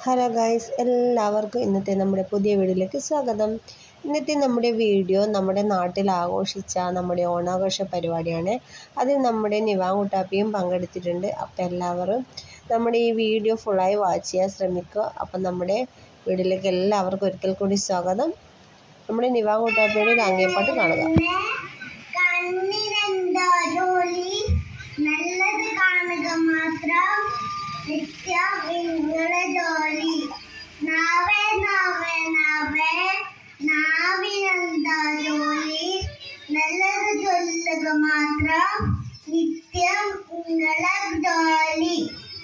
hello guys എല്ലാവർക്കും ഇന്നത്തെ നമ്മുടെ പുതിയ വീഡിയോയിലേക്ക് സ്വാഗതം ഇന്നത്തെ നമ്മുടെ വീഡിയോ നമ്മുടെ നാട്ടിൽ ആഘോഷിച്ച നമ്മുടെ ഓണാഘോഷ പരിപാടിയാണ് അതിൽ നമ്മുടെ നിവാങ്കുട്ടാപ്പിയും പങ്കെടുത്തിട്ടുണ്ട് അപ്പോൾ എല്ലാവരും നമ്മുടെ ഈ വീഡിയോ ഫുള്ളായി വാച്ച് ചെയ്യാൻ ശ്രമിക്കുക അപ്പം നമ്മുടെ വീഡിയോയിലേക്ക് എല്ലാവർക്കും ഒരിക്കൽ കൂടി സ്വാഗതം നമ്മുടെ നിവാങ്കുട്ടാപ്പിയുടെ ഒരു അങ്ങേപ്പാട്ട് കാണുക കണ്ണിനെന്താ ജോലി നല്ലത് കാണുക മാത്രം നിത്യം നിങ്ങളെ ജോലി നാവേ നാവേ നാവേ നാവിനെന്താ ജോലി നല്ലത് ചൊല്ലുക മാത്രം നിത്യം നിങ്ങളെ ജോലി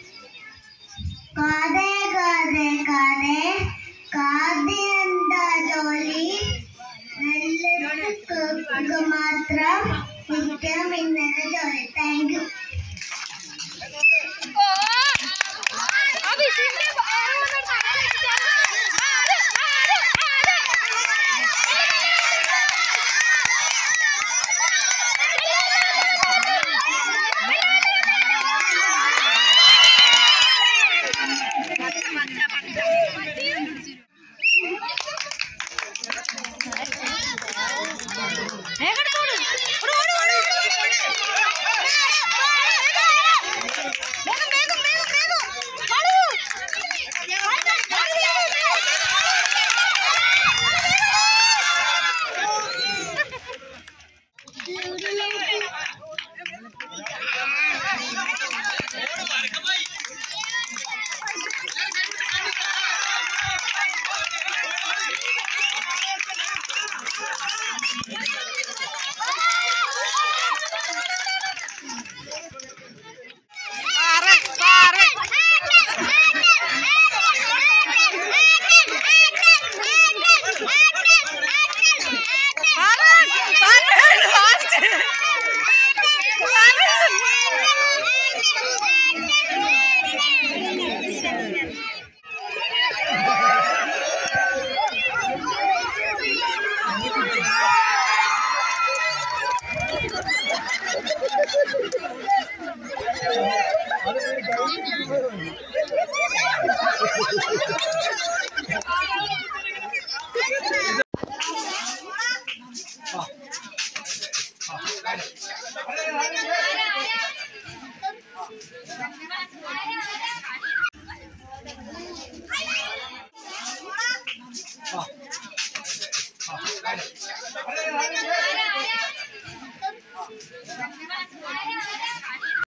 കാതേ കാതേ കാതേ കാതിനെന്താ ജോലി നല്ലത് കേൾക്കുക മാത്രം നിത്യം ഇന്നലെ ജോലി താങ്ക് യു